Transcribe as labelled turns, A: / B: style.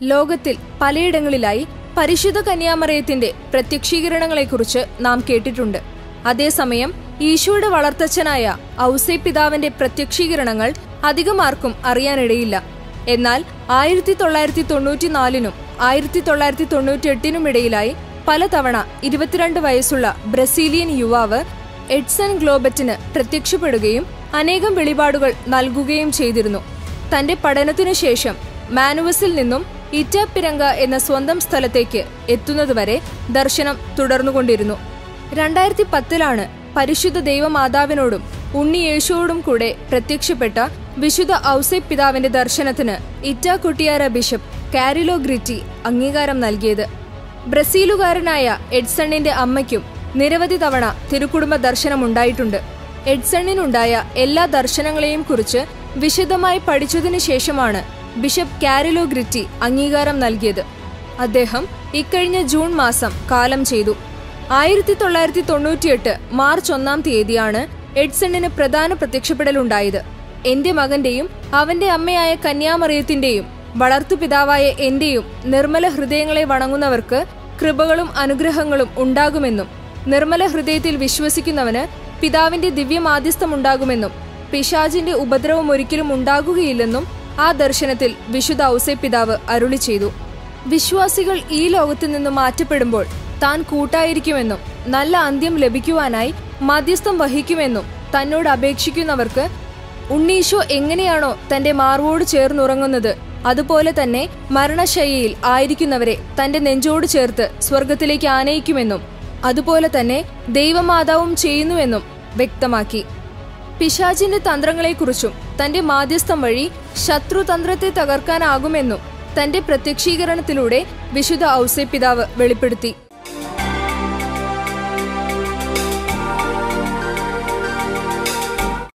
A: ലോകത്തിൽ പലയിടങ്ങളിലായി പരിശുദ്ധ കന്യാമറയത്തിന്റെ പ്രത്യക്ഷീകരണങ്ങളെക്കുറിച്ച് നാം കേട്ടിട്ടുണ്ട് അതേസമയം ഈശോയുടെ വളർത്തച്ഛനായ ഔസേ പിതാവിന്റെ പ്രത്യക്ഷീകരണങ്ങൾ അധികമാർക്കും അറിയാനിടയില്ല എന്നാൽ ആയിരത്തി തൊള്ളായിരത്തി തൊണ്ണൂറ്റിനാലിനും ആയിരത്തി തൊള്ളായിരത്തി തൊണ്ണൂറ്റി എട്ടിനും ഇടയിലായി പലതവണ ഇരുപത്തിരണ്ട് വയസ്സുള്ള ബ്രസീലിയൻ യുവാവ് എഡ്സൺ ഗ്ലോബറ്റിന് പ്രത്യക്ഷപ്പെടുകയും അനേകം വെളിപാടുകൾ നൽകുകയും ചെയ്തിരുന്നു തന്റെ പഠനത്തിനു ശേഷം മാനുവസിൽ നിന്നും ഇറ്റാപ്പിരങ്ക എന്ന സ്വന്തം സ്ഥലത്തേക്ക് എത്തുന്നതുവരെ ദർശനം തുടർന്നുകൊണ്ടിരുന്നു രണ്ടായിരത്തി പത്തിലാണ് പരിശുദ്ധ ദൈവമാതാവിനോടും ഉണ്ണി യേശുവോടും കൂടെ പ്രത്യക്ഷപ്പെട്ട വിശുദ്ധ ഔസേ പിതാവിന്റെ ദർശനത്തിന് ഇറ്റാ കൊട്ടിയാര ബിഷപ്പ് കാരിലോ ഗ്രിറ്റി അംഗീകാരം നൽകിയത് ബ്രസീലുകാരനായ എഡ്സണിന്റെ അമ്മയ്ക്കും നിരവധി തവണ തിരുക്കുടുംബ ദർശനമുണ്ടായിട്ടുണ്ട് എഡ്സണിനുണ്ടായ എല്ലാ ദർശനങ്ങളെയും കുറിച്ച് വിശദമായി പഠിച്ചതിനു ശേഷമാണ് ബിഷപ്പ് കാരിലോ ഗ്രിറ്റി അംഗീകാരം നൽകിയത് അദ്ദേഹം ഇക്കഴിഞ്ഞ ജൂൺ മാസം കാലം ചെയ്തു ആയിരത്തി തൊള്ളായിരത്തി തൊണ്ണൂറ്റിയെട്ട് മാർച്ച് ഒന്നാം തീയതിയാണ് എഡ്സണിന് പ്രധാന പ്രത്യക്ഷപ്പെടലുണ്ടായത് എന്റെ മകന്റെയും അവന്റെ അമ്മയായ കന്യാമറിയത്തിന്റെയും വളർത്തുപിതാവായ എന്റെയും നിർമ്മല ഹൃദയങ്ങളെ വണങ്ങുന്നവർക്ക് കൃപകളും അനുഗ്രഹങ്ങളും ഉണ്ടാകുമെന്നും നിർമ്മല ഹൃദയത്തിൽ വിശ്വസിക്കുന്നവന് പിതാവിന്റെ ദിവ്യമാധ്യസ്ഥമുണ്ടാകുമെന്നും പിശാജിന്റെ ഉപദ്രവം ഒരിക്കലും ഉണ്ടാകുകയില്ലെന്നും ആ ദർശനത്തിൽ വിശുദ്ധ ഔസേ പിതാവ് അരുളി ചെയ്തു വിശ്വാസികൾ ഈ ലോകത്തു നിന്ന് മാറ്റപ്പെടുമ്പോൾ താൻ കൂട്ടായിരിക്കുമെന്നും നല്ല അന്ത്യം ലഭിക്കുവാനായി മധ്യസ്ഥം വഹിക്കുമെന്നും തന്നോട് അപേക്ഷിക്കുന്നവർക്ക് ഉണ്ണീശോ എങ്ങനെയാണോ തന്റെ മാർവോട് ചേർന്നുറങ്ങുന്നത് അതുപോലെ തന്നെ മരണശയ്യയിൽ ആയിരിക്കുന്നവരെ തന്റെ നെഞ്ചോട് ചേർത്ത് സ്വർഗത്തിലേക്ക് ആനയിക്കുമെന്നും അതുപോലെ തന്നെ ദൈവമാതാവും ചെയ്യുന്നുവെന്നും വ്യക്തമാക്കി പിശാചിന്റെ തന്ത്രങ്ങളെക്കുറിച്ചും തന്റെ മാധ്യസ്ഥം വഴി ശത്രുതന്ത്രത്തെ തകർക്കാനാകുമെന്നും തന്റെ പ്രത്യക്ഷീകരണത്തിലൂടെ വിശുദ്ധ ഔസേ പിതാവ് വെളിപ്പെടുത്തി